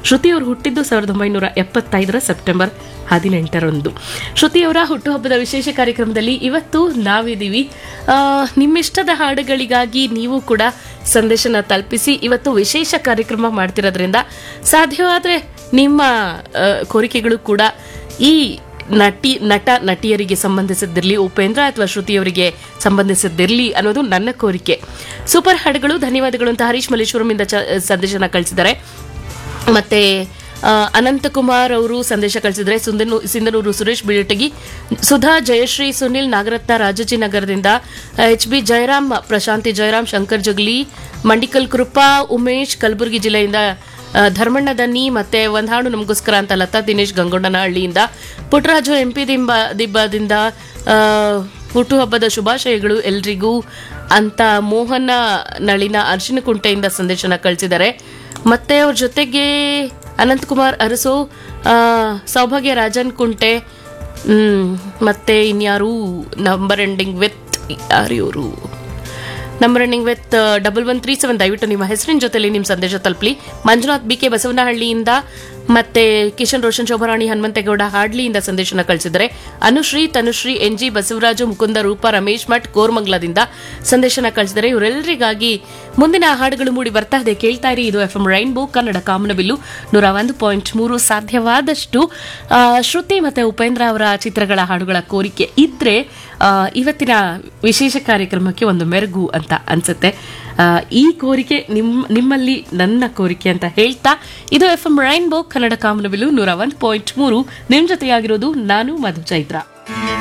ಶ್ರುತಿ ಅವರು ಹುಟ್ಟಿದ್ದು ಸಾವಿರದ ಒಂಬೈನೂರ ಎಪ್ಪತ್ತೈದರ ಸೆಪ್ಟೆಂಬರ್ ಹದಿನೆಂಟರಂದು ಶ್ರುತಿಯವರ ಹುಟ್ಟುಹಬ್ಬದ ವಿಶೇಷ ಕಾರ್ಯಕ್ರಮದಲ್ಲಿ ಇವತ್ತು ನಾವಿದ್ದೀವಿ ಆ, ನಿಮ್ಮಿಷ್ಟದ ಹಾಡುಗಳಿಗಾಗಿ ನೀವು ಕೂಡ ಸಂದೇಶನ ತಲುಪಿಸಿ ಇವತ್ತು ವಿಶೇಷ ಕಾರ್ಯಕ್ರಮ ಮಾಡ್ತಿರೋದ್ರಿಂದ ಸಾಧ್ಯವಾದರೆ ನಿಮ್ಮ ಆ, ಕೋರಿಕೆಗಳು ಕೂಡ ಈ ನಟಿ ನಟ ನಟಿಯರಿಗೆ ಸಂಬಂಧಿಸಿದ್ದಿರಲಿ ಉಪೇಂದ್ರ ಅಥವಾ ಶ್ರುತಿಯವರಿಗೆ ಸಂಬಂಧಿಸಿದ್ದಿರಲಿ ಅನ್ನೋದು ನನ್ನ ಕೋರಿಕೆ ಸೂಪರ್ ಹಾಡುಗಳು ಧನ್ಯವಾದಗಳು ಅಂತ ಹರೀಶ್ ಮಲ್ಲೇಶ್ವರಮಿಂದ ಚ ಸಂದೇಶನ ಕಳಿಸಿದ್ದಾರೆ ಮತ್ತೆ ಆ, ಅನಂತಕುಮಾರ್ ಅವರು ಸಂದೇಶ ಕಳಿಸಿದ್ರೆ ಸುಂದನು ಸಿಂಧನೂರು ಸುರೇಶ್ ಬಿಳಿಟಗಿ ಸುಧಾ ಜಯಶ್ರೀ ಸುನಿಲ್ ನಾಗರತ್ನ ರಾಜಾಜಿನಗರದಿಂದ ಎಚ್ ಬಿ ಜಯರಾಮ್ ಪ್ರಶಾಂತಿ ಜಯರಾಮ್ ಶಂಕರ್ ಜಗಲಿ ಮಂಡಿಕಲ್ ಕೃಪಾ ಉಮೇಶ್ ಕಲಬುರಗಿ ಜಿಲ್ಲೆಯಿಂದ ಆ, ಧರ್ಮಣ್ಣ ದನ್ನಿ ಮತ್ತೆ ಒಂದ್ ಹಾಡು ನಮಗೋಸ್ಕರ ಅಂತ ಲತಾ ದಿನೇಶ್ ಗಂಗೊಂಡನಹಳ್ಳಿಯಿಂದ ಪುಟ್ಟರಾಜು ಎಂ ಪಿ ದಿಂಬ ದಿಬ್ಬದಿಂದ ಆ, ಹುಟ್ಟುಹಬ್ಬದ ಶುಭಾಶಯಗಳು ಎಲ್ರಿಗೂ ಅಂತ ಮೋಹನ ನಳಿನ ಅರ್ಶಿನಕುಂಟೆಯಿಂದ ಸಂದೇಶನ ಕಳಿಸಿದ್ದಾರೆ ಮತ್ತೆ ಅವ್ರ ಜೊತೆಗೆ ಅನಂತಕುಮಾರ್ ಅರಸು ಆ, ಸೌಭಾಗ್ಯ ರಾಜನ್ ಕುಂಟೆ ಹ್ಮ್, ಮತ್ತೆ ಇನ್ಯಾರು ನಂಬರ್ ಎಂಡಿಂಗ್ ವಿತ್ ಯಾರು ಇವರು number ending with double one three seven ದಯವಿಟ್ಟು ನಿಮ್ಮ ಹೆಸರಿನ ಜೊತೆಲಿ ನಿಮ್ಮ ಸಂದೇಶ ತಲುಪಲಿ ಮಂಜುನಾಥ್ ಬಿ ಕೆ ಬಸವನಹಳ್ಳಿಯಿಂದ ಮತ್ತೆ ಕಿಶನ್ ರೋಷನ್ ಶೋಭರಾಣಿ ಹನುಮಂತೇಗೌಡ ಹಾಡ್ಲಿಯಿಂದ ಸಂದೇಶನ ಕಳಿಸಿದರೆ ಅನುಶ್ರೀ ತನುಶ್ರೀ ಎನ್ ಜಿ ಬಸವರಾಜು ಮುಕುಂದ ರೂಪ ರಮೇಶ್ ಮಠ್ ಕೋರ್ಮಂಗ್ಲದಿಂದ ಸಂದೇಶನ ಕಳಿಸಿದರೆ ಇವರೆಲ್ಲರಿಗಾಗಿ ಮುಂದಿನ ಹಾಡುಗಳು ಮೂಡಿ ಬರ್ತಾ ಇದೆ ಕೇಳ್ತಾ ಇರಿ ಇದು ಎಫ್ ಎಂ ರೈನ್ಬೋ ಕನ್ನಡ ಕಾಮನಬಿಲ್ಲು ನೂರ ಒಂದು ಪಾಯಿಂಟ್ ಮೂರು ಸಾಧ್ಯವಾದಷ್ಟು ಆ, ಶ್ರುತಿ ಮತ್ತೆ ಉಪೇಂದ್ರ ಅವರ ಚಿತ್ರಗಳ ಹಾಡುಗಳ ಕೋರಿಕೆ ಇದ್ರೆ ಆ, ಇವತ್ತಿನ ವಿಶೇಷ ಕಾರ್ಯಕ್ರಮಕ್ಕೆ ಒಂದು ಮೆರುಗು ಅಂತ ಅನ್ಸುತ್ತೆ ಆ, ಈ ಕೋರಿಕೆ ನಿಮ್ ನಿಮ್ಮಲ್ಲಿ ನನ್ನ ಕೋರಿಕೆ ಅಂತ ಹೇಳ್ತಾ ಇದು ಎಫ್ ಎಂ ರೈನ್ಬೋ ಕನ್ನಡ ಕಾಮನಬಿಲ್ಲು ನೂರ ಒಂದು ಪಾಯಿಂಟ್ ಮೂರು ನಿಮ್ ಜೊತೆಯಾಗಿರೋದು ನಾನು ಮಧು ಚೈತ್ರ